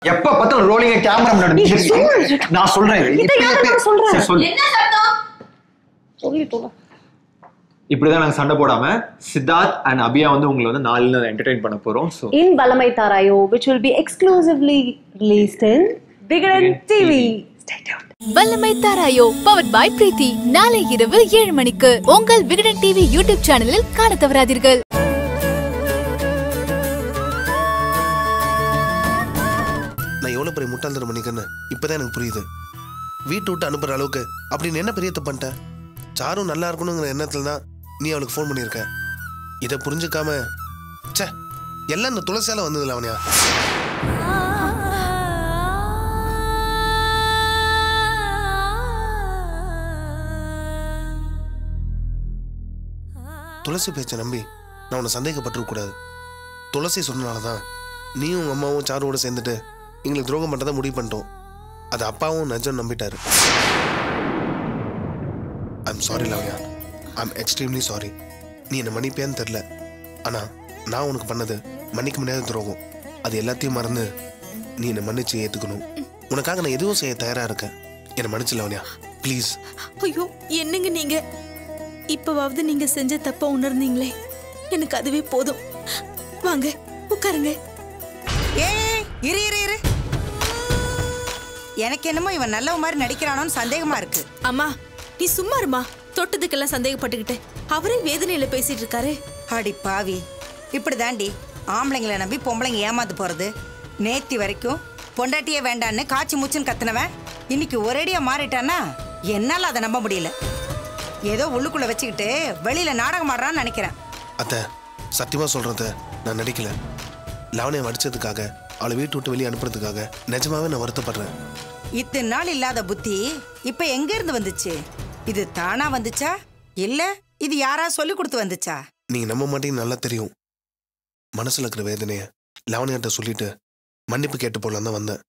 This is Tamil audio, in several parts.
எப்ப பார்த்தாலும் ரோலிங் கேமரா முன்னாடி ஏய், நின்னு சும்மா இருக்கு. இரு. நான் சொல்றேன் இதை இப்ப யாரு எப்ப- நான் சொல்றேன்? சரி, சொல்லு என்ன சத்தம் சொல்லிட்டு இப்படிதான் நாங்க சண்டை போடாம சித்தார்த் அண்ட் அபியா வந்து உங்களை வந்து நாலுல என்டர்டைன் பண்ண போறோம் so in Valamai Tarayo, which will be exclusively released in Vigadan Vigadan TV. TV. Stay tuned. வல்லமை தாராயோ பவர்ட் பாய் பிரீத்தி நாளை இரவு ஏழு மணிக்கு உங்கள் விகடன் டிவி யூடியூப் சேனலில் காண தவறாதீர்கள் நான் எவ்வளோ பெரிய முட்டாள்தரம் பண்ணிக்கன்னு இப்போதான் எனக்கு புரியுது வீட்டு விட்டு அனுப்புற அளவுக்கு அப்படின்னு என்ன பெரிய தப்பு பண்ணிட்டேன் சாரும் நல்லா இருக்கணுங்கிற எண்ணத்துல தான் நீ அவளுக்கு ஃபோன் பண்ணியிருக்க இதை புரிஞ்சுக்காம ச்சே எல்லாம் இந்த துளசியால வந்ததில்ல அவனியா துளசி பேச்சை நம்பி நான் உன்னை சந்தேகப்பட்டிருக்க கூடாது துளசி சொன்னனால தான் நீயும் உங்க அம்மாவும் சாருவோட சேர்ந்துட்டு எங்களுக்கு துரோகம் பண்ணுறதை முடிவு பண்ணிட்டோம் அது அப்பாவும் நஜம் நம்பிட்டாரு ஐம் சாரி லவ்யா ஐம் எக்ஸ்ட்ரீம்லி சாரி நீ என்னை மன்னிப்பியான்னு தெரில ஆனால் நான் உனக்கு பண்ணது மன்னிக்க முடியாத துரோகம் அது எல்லாத்தையும் மறந்து நீ என்னை மன்னிச்சு ஏற்றுக்கணும் உனக்காக நான் எதுவும் செய்ய தயாராக இருக்கேன் என்னை மன்னிச்சு லவ்யா ப்ளீஸ் ஐயோ என்னங்க நீங்க இப்பவாவது நீங்க செஞ்ச தப்ப உணர்ந்தீங்களே எனக்கு அதுவே போதும் வாங்க உட்காருங்க ஏய் இரு இரு இரு எனக்கு என்னமோ இவன் நல்ல மாதிரி நடிக்கிறானோன்னு சந்தேகமா இருக்கு அம்மா நீ சும்மா இருமா தொட்டதுக்கெல்லாம் சந்தேகப்பட்டுக்கிட்டு அவரே வேதனையில பேசிட்டு இருக்காரு அடி பாவி இப்படி தாண்டி ஆம்பளைங்களை நம்பி பொம்பளைங்க ஏமாந்து போறது நேத்தி வரைக்கும் பொண்டாட்டியே வேண்டான்னு காய்ச்சி மூச்சுன்னு கத்துனவன் இன்னைக்கு ஒரேடியா மாறிட்டானா என்னால அதை நம்ப முடியல ஏதோ உள்ளுக்குள்ள வச்சுக்கிட்டு வெளியில நாடகம் ஆடுறான்னு நினைக்கிறேன் அத்தை சத்தியமாக சொல்கிறத நான் நடிக்கல லவனையை அடிச்சதுக்காக அவளை வீட்டு விட்டு வெளியே அனுப்புறதுக்காக நிஜமாவே நான் வருத்தப்படுறேன் இத்தனை நாள் இல்லாத புத்தி இப்ப எங்க இருந்து வந்துச்சு இது தானா வந்துச்சா இல்ல இது யாரா சொல்லி கொடுத்து வந்துச்சா நீங்கள் நம்ப மாட்டீங்கன்னு நல்லா தெரியும் மனசில் இருக்கிற வேதனையை லவனியாட்ட சொல்லிட்டு மன்னிப்பு கேட்டு போலாம் தான் வந்தேன்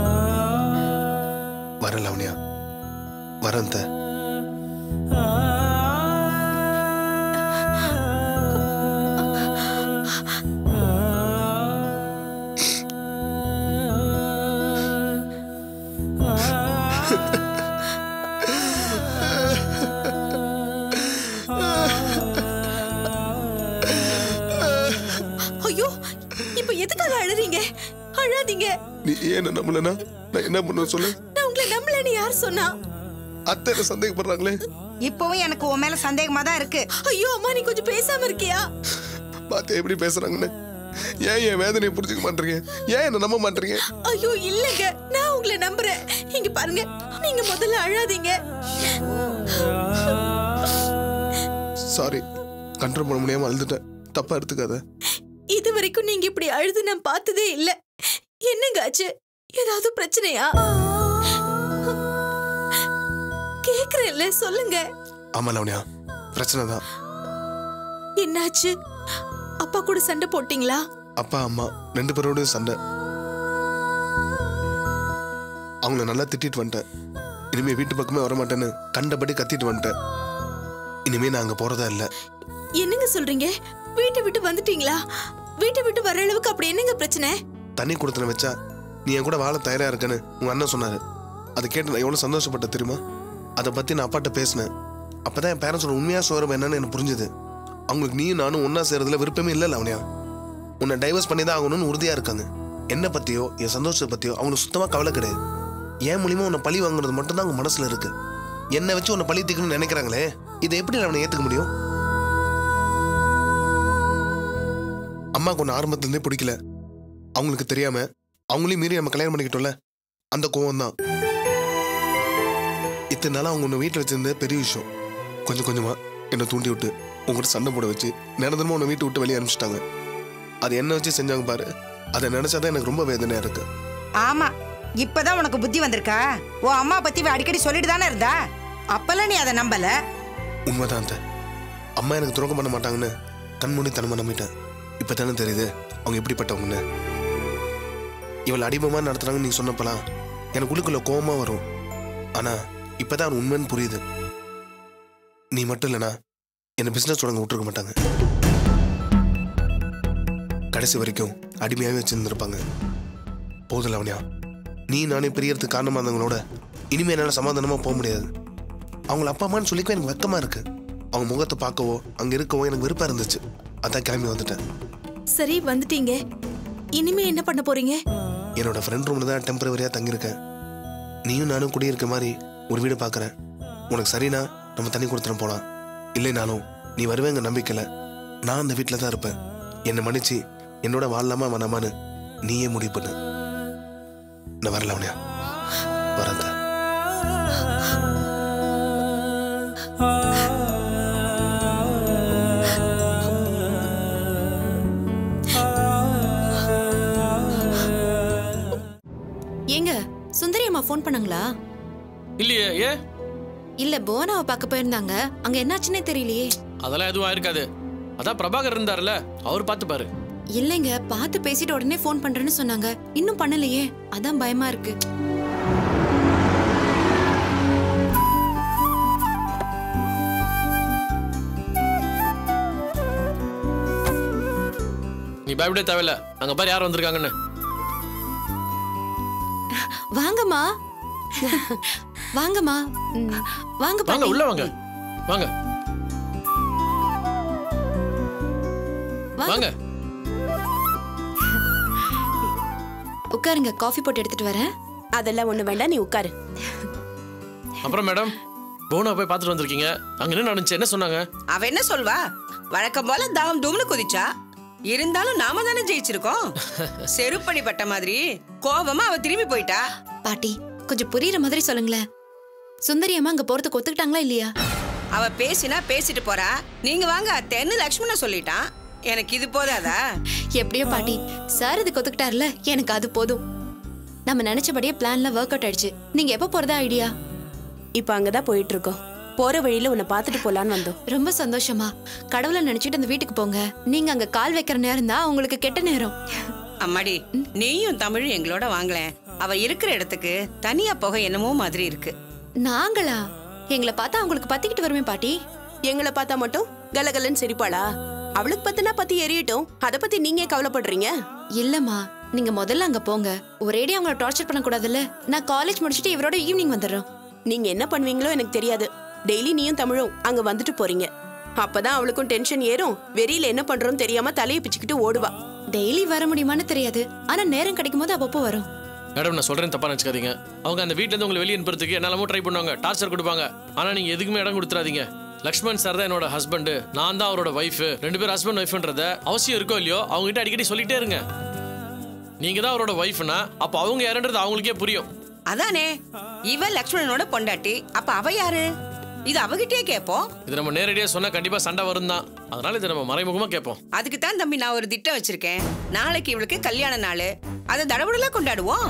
வரேன் லவனியா வரேன் அத்தை. ஐயோ இப்ப எதுக்காக அழுறீங்க அழாதீங்க நீ ஏன் நம்பலனா நான் என்ன பண்ண சொல்லு நான் உங்களை நம்பலன்னு யார் சொன்னா அத்தை என்ன சந்தேகப்படுறாங்களே இப்பவும் எனக்கு உன் மேல சந்தேகமா தான் இருக்கு ஐயோ அம்மா நீ கொஞ்சம் பேசாம இருக்கியா பார்த்து எப்படி பேசுறாங்கன்னு ஏன் என் வேதனையை புரிஞ்சுக்க மாட்டீங்க ஏன் என்ன நம்ப மாட்டீங்க ஐயோ இல்லங்க நான் உங்களை நம்புறேன் இங்க பாருங்க நீங்க முதல்ல அழாதீங்க சாரி கண்ட்ரோல் பண்ண முடியாம அழுதுட்டேன் தப்பா எடுத்துக்காத இது வரைக்கும் நீங்க இப்படி அழுது நான் பார்த்ததே இல்ல என்னங்க ஆச்சு ஏதாவது பிரச்சனையா கேக்குறேன்ல சொல்லுங்க ஆமா லவனியா பிரச்சனை தான் என்னாச்சு அப்பா கூட சண்டை போட்டீங்களா அப்பா அம்மா ரெண்டு பேரோடயும் சண்டை அவங்கள நல்லா திட்டிட்டு வந்துட்டேன் இனிமே வீட்டு பக்கமே வர மாட்டேன்னு கண்டபடி கத்திட்டு வந்துட்டேன் இனிமே நான் அங்க போறதா இல்ல என்னங்க சொல்றீங்க வீட்டை விட்டு வந்துட்டீங்களா வீட்டை விட்டு வர அளவுக்கு அப்படி என்னங்க பிரச்சனை தண்ணி கொடுத்தன வச்சா நீ என் கூட வாழ தயாரா இருக்கேன்னு உங்க அண்ணன் சொன்னாரு அதை கேட்டு நான் எவ்வளவு சந்தோஷப்பட்ட தெரியுமா அதை பத்தி நான் அப்பாட்ட பேசினேன் அப்பதான் என் பேரண்ட்ஸோட உண்மையா சோரம் என்னன்னு எனக்கு புரிஞ்சுது அவங்களுக்கு நீயும் நானும் ஒண்ணா சேர்றதுல விருப்பமே இல்லை அவனியா உன்னை டைவர்ஸ் பண்ணி தான் ஆகணும்னு உறுதியா இருக்காங்க என்ன பத்தியோ என் சந்தோஷத்தை பத்தியோ அவங்களுக்கு சுத்தமா கவலை கிடையாது என் மூலியமா உன்னை பழி வாங்குறது மட்டும் தான் அவங்க மனசுல இருக்கு என்னை வச்சு உன்னை பழி தீக்கணும்னு நினைக்கிறாங்களே இதை எப்படி அவனை ஏத்துக்க முடியும் அம்மாவுக்கு ஒன்று ஆரம்பத்துல இருந்தே பிடிக்கல அவங்களுக்கு தெரியாம அவங்களையும் மீறி நம்ம கல்யாணம் பண்ணிக்கிட்டோம்ல அந்த கோவம் தான் இத்தனை நாள் அவங்க உன்னை வீட்டில் வச்சிருந்த பெரிய விஷயம் கொஞ்சம் கொஞ்சமா என்னை தூண்டி விட்டு உங்ககிட்ட சண்டை போட வச்சு நிரந்தரமா உன்னை வீட்டை விட்டு வெளியே அனுப்பிச்சிட்டாங்க அது என்ன வச்சு செஞ்சாங்க பாரு அதை நினைச்சாதான் எனக்கு ரொம்ப வேதனையா இருக்கு ஆமா இப்பதான் உனக்கு புத்தி வந்திருக்கா உன் அம்மா பத்தி இவ அடிக்கடி சொல்லிட்டு தானே இருந்தா அப்பெல்லாம் நீ அதை நம்பல உண்மைதான் அந்த அம்மா எனக்கு துரோகம் பண்ண மாட்டாங்கன்னு கண்மூடி தனமா நம்பிட்டேன் இப்போ தானே தெரியுது அவங்க எப்படிப்பட்டவங்கன்னு இவளை அடிமமா நடத்துறாங்கன்னு நீ சொன்னப்பலாம் எனக்கு உள்ளுக்குள்ள கோவமா வரும் ஆனா இப்பதான் உண்மைன்னு புரியுது நீ மட்டும் இல்லைனா என்னை பிசினஸ் தொடங்க விட்டுருக்க மாட்டாங்க கடைசி வரைக்கும் அடிமையாகவே வச்சிருந்துருப்பாங்க போதும் லவண்யா நீ நானே பிரியறதுக்கு காரணமா இருந்தவங்களோட இனிமே என்னால் சமாதானமா போக முடியாது அவங்கள அப்பா அம்மான்னு சொல்லிக்க எனக்கு வெக்கமா இருக்கு அவங்க முகத்தை பார்க்கவோ அங்க இருக்கவோ எனக்கு விருப்பம் இருந்துச்சு அதான் கிளம்பி வந்துட்டேன் சரி வந்துட்டீங்க இனிமே என்ன பண்ண போறீங்க என்னோட ஃப்ரெண்ட் ரூம்ல தான் டெம்பரவரியா தங்கியிருக்கேன் நீயும் நானும் குடியிருக்க மாதிரி ஒரு வீடு பார்க்கறேன் உனக்கு சரினா நம்ம தண்ணி கொடுத்துட்டு போலாம் இல்லைனாலும் நீ வருவேங்க நம்பிக்கையில நான் அந்த வீட்டில் தான் இருப்பேன் என்னை மன்னிச்சு என்னோட வாழலாமா வேணாமான்னு நீயே முடிவு பண்ணு நான் வரல அவனியா வரேன் ஏங்க சுந்தரி அம்மா ஃபோன் பண்ணாங்களா இல்லையே ஏ இல்ல போனாவை பார்க்க போயிருந்தாங்க அங்க என்னாச்சுன்னே தெரியலையே அதெல்லாம் எதுவும் ஆயிருக்காது அதான் பிரபாகர் இருந்தார்ல அவர் பார்த்து பாரு இல்லைங்க பார்த்து பேசிட்டு உடனே ஃபோன் பண்றேன்னு சொன்னாங்க இன்னும் பண்ணலையே அதான் பயமா இருக்கு நீ பயப்படவே தேவையில்ல அங்க பாரு யார் வந்திருக்காங்கன்னு வாங்கம்மா வாங்கம்மா ம், வாங்க வாங்க பாட்டி உள்ள வாங்க வாங்க வாங்க உட்காருங்க காஃபி போட்டு எடுத்துட்டு வரேன் அதெல்லாம் ஒண்ணு வேண்டாம் நீ உட்காரு அப்புறம் மேடம் போனா போய் பார்த்துட்டு வந்திருக்கீங்க அங்க என்ன நடந்துச்சு என்ன சொன்னாங்க அவ என்ன சொல்வா வழக்கம் போல தாம் தூம்னு குதிச்சா இருந்தாலும் நாம தானே ஜெயிச்சிருக்கோம் செருப்படி பட்ட மாதிரி கோபமா அவ திரும்பி போயிட்டா பாட்டி கொஞ்சம் புரியுற மாதிரி சொல்லுங்களேன் சுந்தரி அம்மா அங்க போறதுக்கு ஒத்துக்கிட்டாங்களா இல்லையா அவ பேசினா பேசிட்டு போறா நீங்க வாங்க அத்தைன்னு லக்ஷ்மண சொல்லிட்டான் எனக்கு இது போதாதா எப்படியோ பாட்டி சார் இதுக்கு ஒத்துக்கிட்டார்ல எனக்கு அது போதும் நம்ம நினைச்சபடியே பிளான்ல ஒர்க் அவுட் ஆயிடுச்சு நீங்க எப்ப போறதா ஐடியா இப்ப அங்கதான் போயிட்டு இருக்கோம் போற வழியில உன்னை பார்த்துட்டு போலான்னு வந்தோம் ரொம்ப சந்தோஷமா கடவுளை நினைச்சிட்டு அந்த வீட்டுக்கு போங்க நீங்க அங்க கால் வைக்கிற நேரம் தான் உங்களுக்கு கெட்ட நேரம் அம்மாடி நீயும் தமிழும் எங்களோட வாங்களேன் அவ இருக்கிற இடத்துக்கு தனியா போக என்னமோ மாதிரி இருக்கு நாங்களா எங்களை பார்த்தா அவங்களுக்கு பத்திக்கிட்டு வருமே பாட்டி எங்களை பார்த்தா மட்டும் கலகலன்னு சிரிப்பாளா அவளுக்கு பத்தினா பத்தி எரியட்டும் அத பத்தி நீங்க ஏன் கவலைப்படுறீங்க இல்லம்மா நீங்க முதல்ல அங்க போங்க ஒரேடி அவங்கள டார்ச்சர் பண்ண கூடாதுல்ல நான் காலேஜ் முடிச்சுட்டு இவரோட ஈவினிங் வந்துடுறோம் நீங்க என்ன பண்ணுவீங்களோ எனக்கு தெரியாது டெய்லி நீயும் தமிழும் அங்க வந்துட்டு போறீங்க அப்பதான் அவளுக்கும் டென்ஷன் ஏறும் வெறியில என்ன பண்றோம் தெரியாம தலையை பிச்சுக்கிட்டு ஓடுவா டெய்லி வர முடியுமான்னு தெரியாது ஆனா நேரம் கிடைக்கும் போது அப்பப்போ வரும் மேடம் நான் சொல்றேன் தப்பா நினைச்சுக்காதீங்க அவங்க அந்த வீட்ல இருந்து உங்களை வெளியே அனுப்புறதுக்கு என்னெல்லாமோ ட்ரை பண்ணுவாங்க டார்ச்சர் கொடுப்பாங்க ஆனா நீங்க எதுக்குமே இடம் கொடுத்துறாதீங்க லக்ஷ்மண் சார் தான் என்னோட ஹஸ்பண்ட் நான் தான் அவரோட ஒய்ஃப் ரெண்டு பேரும் ஹஸ்பண்ட் ஒய்ஃப்ன்றத அவசியம் இருக்கோ இல்லையோ அவங்க கிட்ட அடிக்கடி சொல்லிட்டே இருங்க நீங்க தான் அவரோட ஒய்ஃப்னா அப்ப அவங்க யாருன்றது அவங்களுக்கே புரியும் அதானே இவ லக்ஷ்மணனோட பொண்டாட்டி அப்ப அவ யாரு இது அவகிட்டயே கேப்போம் இது நம்ம நேரடியா சொன்னா கண்டிப்பா சண்டை வரும் தான் அதனால இதை நம்ம மறைமுகமா கேட்போம் அதுக்கு தான் தம்பி நான் ஒரு திட்டம் வச்சிருக்கேன் நாளைக்கு இவளுக்கு கல்யாண நாள் அதை தடபுடலா கொண்டாடுவோம்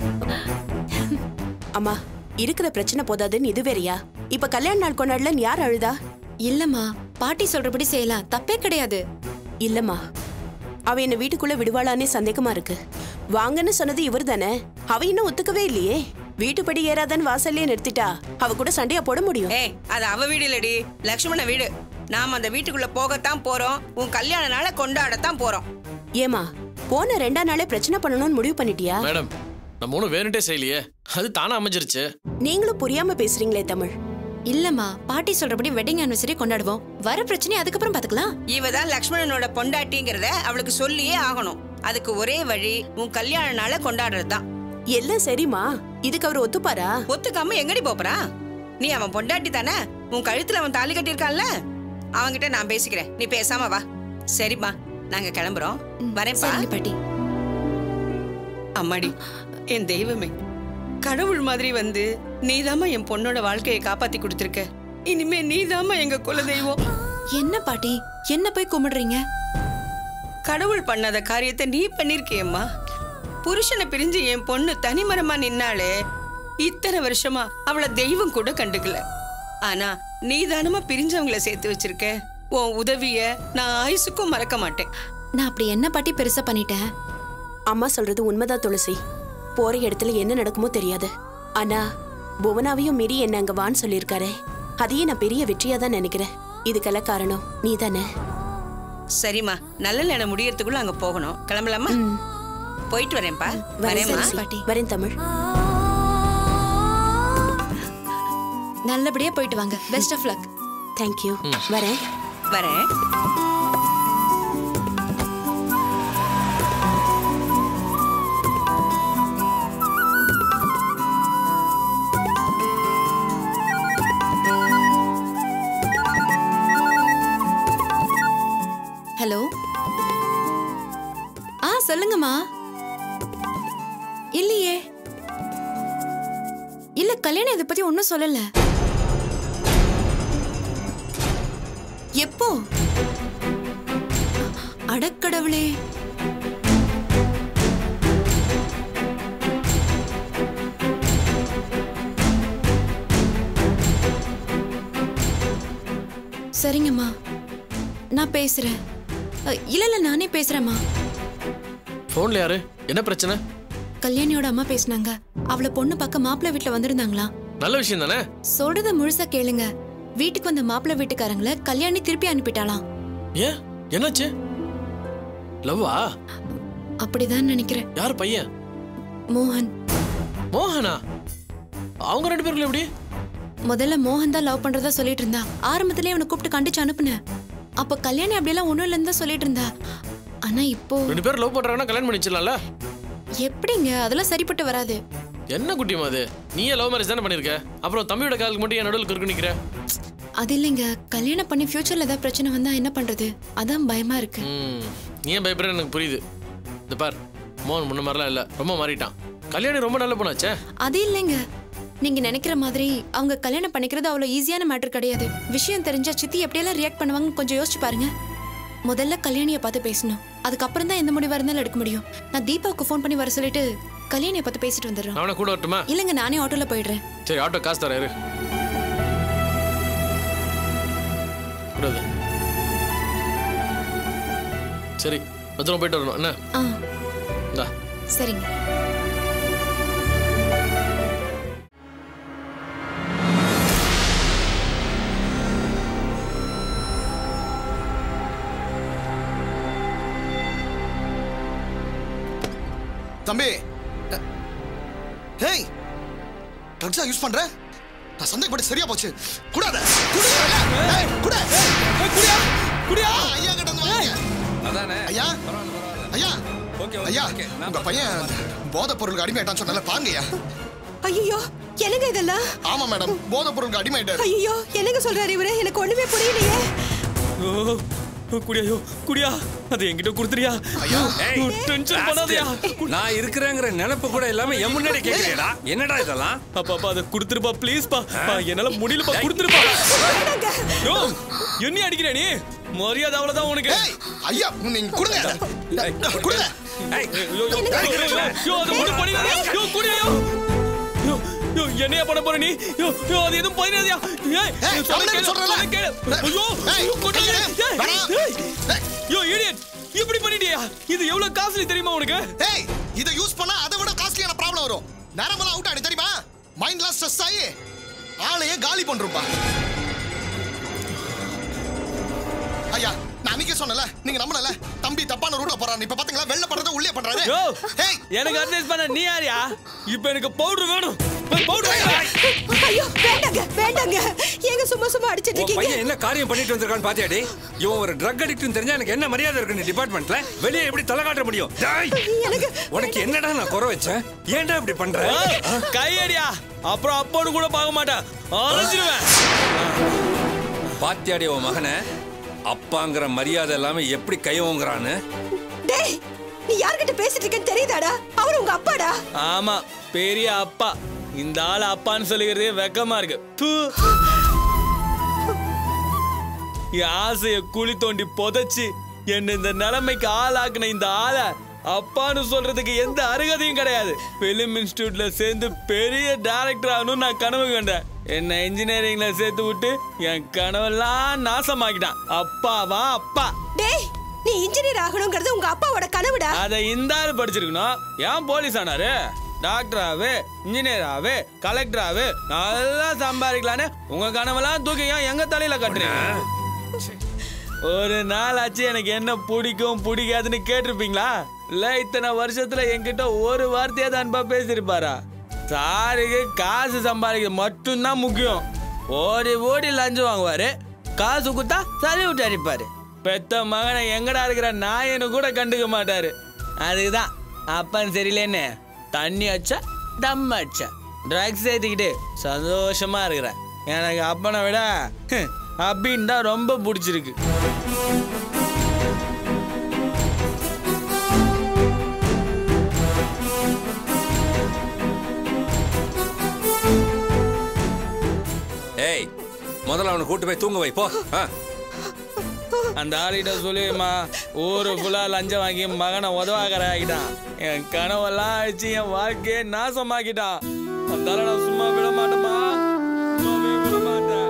அம்மா இருக்கிற பிரச்சனை போதாதுன்னு இது வேறயா இப்ப கல்யாண நாள் கொண்டாடலன்னு யார் அழுதா இல்லம்மா பாட்டி சொல்றபடி செய்யலாம் தப்பே கிடையாது இல்லம்மா அவ என்ன வீட்டுக்குள்ள விடுவாளானே சந்தேகமா இருக்கு வாங்கன்னு சொன்னது இவர் தானே அவ இன்னும் ஒத்துக்கவே இல்லையே வீட்டுப்படி ஏறாதன்னு வாசல்லே நிறுத்திட்டா அவ கூட சண்டையா போட முடியும் ஏய் அது அவ வீடு இல்லடி லக்ஷ்மண வீடு நாம அந்த வீட்டுக்குள்ள போகத்தான் போறோம் உன் கல்யாண நாளை கொண்டாடத்தான் போறோம் ஏமா போன ரெண்டா நாளே பிரச்சனை பண்ணணும்னு முடிவு பண்ணிட்டியா மேடம் நம்ம ஒன்றும் வேணுட்டே செய்யலையே அது தானா அமைஞ்சிருச்சு நீங்களும் புரியாம பேசுறீங்களே தமிழ் இல்லம்மா பாட்டி சொல்றபடி வெட்டிங் ஆனிவர்சரி கொண்டாடுவோம் வர பிரச்சனை அதுக்கப்புறம் பாத்துக்கலாம் இவ தான் லக்ஷ்மணனோட பொண்டாட்டிங்கிறத அவளுக்கு சொல்லியே ஆகணும் அதுக்கு ஒரே வழி உன் கல்யாண நாளை கொண்டாடுறது தான் எல்லாம் சரிம்மா இதுக்கு அவர் ஒத்துப்பாரா ஒத்துக்காம எங்கடி போப்பறா நீ அவன் பொண்டாட்டி தானே உன் கழுத்துல அவன் தாலி கட்டியிருக்கான்ல அவன்கிட்ட நான் பேசிக்கிறேன் நீ பேசாம வா சரிம்மா நாங்க கிளம்புறோம் வரேன்ப்பா சரிங்க பாட்டி அம்மாடி என் தெய்வமே கடவுள் மாதிரி வந்து நீதாம்மா என் பொண்ணோட வாழ்க்கையை காப்பாத்தி கொடுத்துருக்க இனிமே நீதாம்மா எங்க குல தெய்வம் என்ன பாட்டி என்ன போய் கும்பிடுறீங்க கடவுள் பண்ணாத காரியத்தை நீ பண்ணிருக்கியம்மா புருஷனை பிரிஞ்சு என் பொண்ணு தனிமரமா நின்னாலே இத்தனை வருஷமா அவளை தெய்வம் கூட கண்டுக்கல ஆனா நீ தானமா பிரிஞ்சவங்கள சேர்த்து வச்சிருக்க உன் உதவிய நான் ஆயுசுக்கும் மறக்க மாட்டேன் நான் அப்படி என்ன பாட்டி பெருசா பண்ணிட்டேன் அம்மா சொல்றது உண்மைதான் துளசி போற இடத்துல என்ன நடக்குமோ தெரியாது ஆனா புவனாவையும் மீறி என்ன அங்க வான்னு சொல்லியிருக்காரே அதையே நான் பெரிய வெற்றியா தான் நினைக்கிறேன் இதுக்கெல்லாம் காரணம் நீதானே சரிம்மா நல்ல நேரம் முடியறதுக்குள்ள அங்க போகணும் கிளம்பலாமா போயிட்டு வரேன்ப்பா வரேன் வரேம்மா துளசி. வரேன் தமிழ் நல்லபடியா போயிட்டு வாங்க பெஸ்ட் ஆஃப் லக் தேங்க்யூ வரேன் வரேன் ஹலோ ஆ சொல்லுங்கம்மா இல்லையே இல்ல கல்யாணம் இதை பத்தி ஒன்றும் சொல்லல எப்போ அடக்கடவுளே சரிங்கம்மா நான் பேசுறேன் அ, இல்ல இல்ல நானே பேசுறேம்மா ஃபோன்ல யாரு என்ன பிரச்சனை கல்யாணியோட அம்மா பேசுனாங்க அவளை பொண்ணு பார்க்க மாப்பிள்ளை வீட்டுல வந்திருந்தாங்களா நல்ல விஷயம் தானே சொல்றத முழுசா கேளுங்க வீட்டுக்கு வந்த மாப்பிள்ளை வீட்டுக்காரங்கள கல்யாணி திருப்பி அனுப்பிட்டாளாம் ஏன் என்னாச்சு லவ்வா அப்படிதான் நினைக்கிறேன் யார் பையன் மோகன் மோகனா அவங்க ரெண்டு பேருக்குள்ள எப்படி முதல்ல மோகன் தான் லவ் பண்றதா சொல்லிட்டு இருந்தா ஆரம்பத்திலே அவனை கூப்பிட்டு கண்டிச்சு அனுப்புனேன் அப்ப கல்யாணி அப்படியெல்லாம் ஒண்ணும் இல்லைன்னு தான் சொல்லிட்டு இருந்தா ஆனா இப்போ ரெண்டு பேரும் லவ் பண்றாங்கன்னா கல்யாணம் பண்ணி வச்சிடலாம்ல எப்படிங்க அதெல்லாம் சரிப்பட்டு வராது என்ன குட்டியம்மா அது நீயே லவ் மேரேஜ் தானே பண்ணிருக்க அப்புறம் தம்பியோட காலுக்கு மட்டும் என் நடுவில் குறுக்கு நிக்கிற அது இல்லைங்க கல்யாணம் பண்ணி ஃபியூச்சர்ல ஏதாவது பிரச்சனை வந்தா என்ன பண்றது அதான் பயமா இருக்கு ம், நீ ஏன் பயப்படுற எனக்கு புரியுது இந்த பார் மோகன் முன்ன மாதிரிலாம் இல்ல ரொம்ப மாறிட்டான் கல்யாணி ரொம்ப நல்ல பொண்ணாச்சே அது இல்லைங்க நீங்க நினைக்கிற மாதிரி அவங்க கல்யாணம் பண்ணிக்கிறது அவ்வளவு ஈஸியான மேட்டர் கிடையாது விஷயம் தெரிஞ்சா சித்தி எப்படியெல்லாம் ரியாக்ட் பண்ணுவாங்கன்னு கொஞ்சம் யோசிச்சு பாருங்க முதல்ல கல்யாணியை பார்த்து பேசணும் அதுக்கப்புறம் தான் எந்த முடிவா இருந்தாலும் எடுக்க முடியும் நான் தீபாவுக்கு ஃபோன் பண்ணி வர சொல்லிட்டு கல்யாணியை பார்த்து பேசிட்டு வந்துடுறேன் நான் கூட வரட்டுமா இல்லைங்க நானே ஆட்டோல போயிடுறேன் சரி ஆட்டோ காசு தரேன் இரு கூடாது சரி பத்திரம் போயிட்டு வரணும் என்ன ஆ இந்தா சரிங்க தம்பி ஹேய் ட்ரக்ஸா யூஸ் பண்ற நான் சந்தேகப்பட்டு சரியா போச்சு கூடாத குடியா ஏய் குடா குடியா குடியா ஐயா கிட்ட வந்து வாங்க. அதானே ஐயா ஐயா ஓகே ஐயா உங்க பையன் போதைப் பொருளுக்கு அடிமையாட்டான்னு சொன்னால பாருங்கய்யா ஐயோ என்னங்க இதெல்லாம் ஆமா மேடம் போதைப் பொருளுக்கு அடிமையாயிட்டாரு ஐயோ என்னங்க சொல்றாரு இவரு எனக்கு ஒண்ணுமே புரியலையே ஓ குடியா குடியா அது என்கிட்ட கொடுத்துறியா ஐயா டென்ஷன் பண்ணாதயா நான் இருக்கிறேங்கிற நினைப்பு கூட இல்லாம என் முன்னாடி கேக்குறியடா என்னடா இதெல்லாம் அப்பா அப்பா அதை கொடுத்துருப்பா ப்ளீஸ் பா பா, என்னால முடியலப்பா கொடுத்துருப்பா யோ என்ன அடிக்கிற நீ மரியாதை அவ்வளவுதான் உனக்கு ஏய் ஐயா நீங்க கொடுங்க கொடுங்க ஏய், யோ, யோ, யோ, யோ, யோ, யோ, அதை ஒண்ணும் பண்ணிடாதயா. யோ, குடியா, யோ. யோ, யோ, என்னையா பண்ண போற நீ யோ யோ அது எதுவும் பண்ணிடாதயா ஏய் ஏய், சொல்ல அவனே கேளு, சொல்றேன்ல. சொல்ல கேளு. ஐயோ ஏய், ஐயோ, கொண்டாங்க. கையில, ஏய், வேணாம். ஏய். ஏய். யோ இடியட் இப்படி பண்ணிட்டியா இது எவ்வளவு காஸ்ட்லி தெரியுமா உனக்கு ஏய் இத யூஸ் பண்ணா அதை விட காஸ்ட்லியான ப்ராப்ளம் வரும் நேரமெல்லாம் அவுட் ஆடி தெரியுமா மைண்ட்லாம் ஸ்ட்ரெஸ் ஆகி ஆளையே காலி பண்றோம்ப்பா ஐயா நான் அன்னைக்கே சொன்னல நீங்க நம்பல தம்பி தப்பான ரூட்ல போறாரு இப்ப பாத்தீங்களா வெள்ள பண்றத உள்ளே பண்றாரு யோ ஏய் எனக்கு அட்வைஸ் பண்ண நீ யாரியா இப்போ எனக்கு பவுடர் வேணும் பவுடர் ஐயோ வேண்டாங்க வேண்டாங்க ஏங்க சும்மா சும்மா அடிச்சிட்டு உன் இருக்கீங்க பையன் என்ன காரியம் பண்ணிட்டு வந்திருக்கான்னு பாத்தியாடி இவன் ஒரு ட்ரக் அடிக்ட்னு தெரிஞ்சா எனக்கு என்ன மரியாதை இருக்கு இந்த டிபார்ட்மெண்ட்ல வெளியே எப்படி தலை காட்ட முடியும் டேய், எனக்கு உனக்கு என்னடா நான் குறை வச்சேன் ஏன்டா இப்படி பண்ற கையடியா அப்புறம் அப்போன்னு கூட பார்க்க மாட்டேன் அரைஞ்சிருவேன் பாத்தியாடி உன் மகனை அப்பாங்கிற மரியாதை இல்லாம எப்படி கை ஓங்குறான்னு டேய் நீ யார்கிட்ட பேசிட்டு இருக்கேன்னு தெரியுதாடா அவர் உங்க அப்பாடா ஆமா பெரிய அப்பா இந்த ஆள் அப்பான்னு சொல்லிக்கிறதே வெக்கமா இருக்கு தூ. என் ஆசைய குழி தோண்டி புதைச்சு என்ன இந்த நிலைமைக்கு ஆளாக்குன இந்த ஆளை அப்பான்னு சொல்றதுக்கு எந்த அருகதையும் கிடையாது பிலிம் இன்ஸ்டியூட்ல சேர்ந்து பெரிய டைரக்டர் ஆகணும்னு நான் கனவு கண்டேன் என்ன இன்ஜினியரிங்ல சேர்த்து விட்டு என் கனவெல்லாம் நாசமாக்கிட்டான் அப்பாவா அப்பா டேய் நீ இன்ஜினியர் ஆகணுங்கிறது உங்க அப்பாவோட கனவுடா அதை இந்த ஆள் படிச்சிருக்கணும் ஏன் போலீஸ் ஆனாரு டாக்டர் ஆகு இன்ஜினியர் ஆகு கலெக்டர் ஆகு நல்லா சம்பாதிக்கலான்னு உங்க கனவெல்லாம் தூக்கி ஏன் எங்க தலையில கட்டுறீங்க ஒரு நாள் ஆச்சு எனக்கு என்ன பிடிக்கும் பிடிக்காதுன்னு கேட்டிருப்பீங்களா இல்ல இத்தனை வருஷத்துல என்கிட்ட ஒரு வார்த்தையா தான் அன்பா பேசியிருப்பாரா சாருக்கு காசு சம்பாதிக்கிறது மட்டும்தான் முக்கியம் ஓடி ஓடி லஞ்சம் வாங்குவாரு காசு கொடுத்தா சளி விட்டு அடிப்பாரு பெத்த மகனை எங்கடா இருக்கிற நாயனு கூட கண்டுக்க மாட்டாரு அதுதான் அப்பன் சரியில்லைன்னு தண்ணி அடிச்சா தம் அடிச்சா ட்ரக்ஸ் ஏற்றிக்கிட்டு சந்தோஷமா இருக்கிறேன் எனக்கு அப்பனை விட அப்படின்னு தான் ரொம்ப பிடிச்சிருக்கு ஏய் முதல்ல அவனை கூட்டு போய் தூங்க வை போ ஆ. அந்த ஆளிட்ட சொல்லிடுமா ஊரு ஃபுல்லா லஞ்சம் வாங்கி மகனை உதவாக்கற ஆகிட்டான் என் கனவெல்லாம் அழிச்சு என் வாழ்க்கையை நாசமாக்கிட்டான் அதனால நான் சும்மா விட மாட்டேமா சும்மாவே விட மாட்டேன்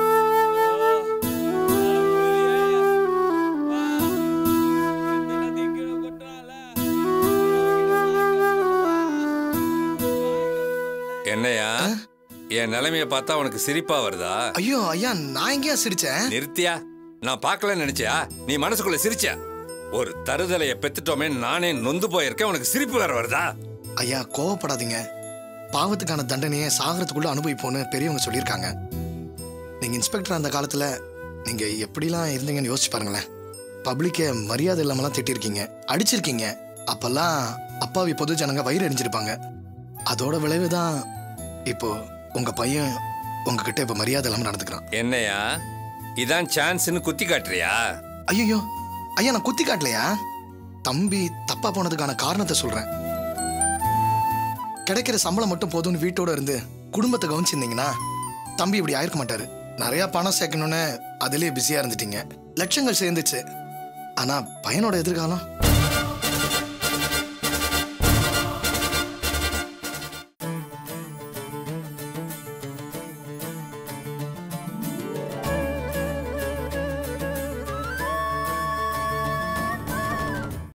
என்னையா என் நிலைமைய பார்த்தா உனக்கு சிரிப்பா வருதா ஐயோ ஐயா நான் எங்கேயா சிரிச்சேன் நிறுத்தியா நான் பார்க்கலன்னு நினைச்சியா நீ மனசுக்குள்ள சிரிச்சா ஒரு தருதலைய பெத்துட்டோமே நானே நொந்து போயிருக்கேன் உனக்கு சிரிப்பு வேற வருதா ஐயா கோவப்படாதீங்க பாவத்துக்கான தண்டனையை சாகரத்துக்குள்ள அனுபவிப்போன்னு பெரியவங்க சொல்லியிருக்காங்க நீங்க இன்ஸ்பெக்டர் அந்த காலத்துல நீங்க எப்படிலாம் இருந்தீங்கன்னு யோசிச்சு பாருங்களேன் பப்ளிக்கை மரியாதை இல்லாமலாம் திட்டிருக்கீங்க அடிச்சிருக்கீங்க அப்பெல்லாம் அப்பாவி பொது ஜனங்க வயிறு எரிஞ்சிருப்பாங்க அதோட விளைவு தான் இப்போ உங்க பையன் உங்ககிட்ட இப்ப மரியாதை இல்லாம நடந்துக்கிறான் என்னையா இதான் சான்ஸ்னு குத்தி காட்டுறியா ஐயோ ஐயா நான் குத்தி காட்டலையா தம்பி தப்பா போனதுக்கான காரணத்தை சொல்றேன் கிடைக்கிற சம்பளம் மட்டும் போதும்னு வீட்டோட இருந்து குடும்பத்தை கவனிச்சிருந்தீங்கன்னா தம்பி இப்படி ஆயிருக்க மாட்டாரு நிறைய பணம் சேர்க்கணும்னு அதுலயே பிஸியா இருந்துட்டீங்க லட்சங்கள் சேர்ந்துச்சு ஆனா பையனோட எதிர்காலம்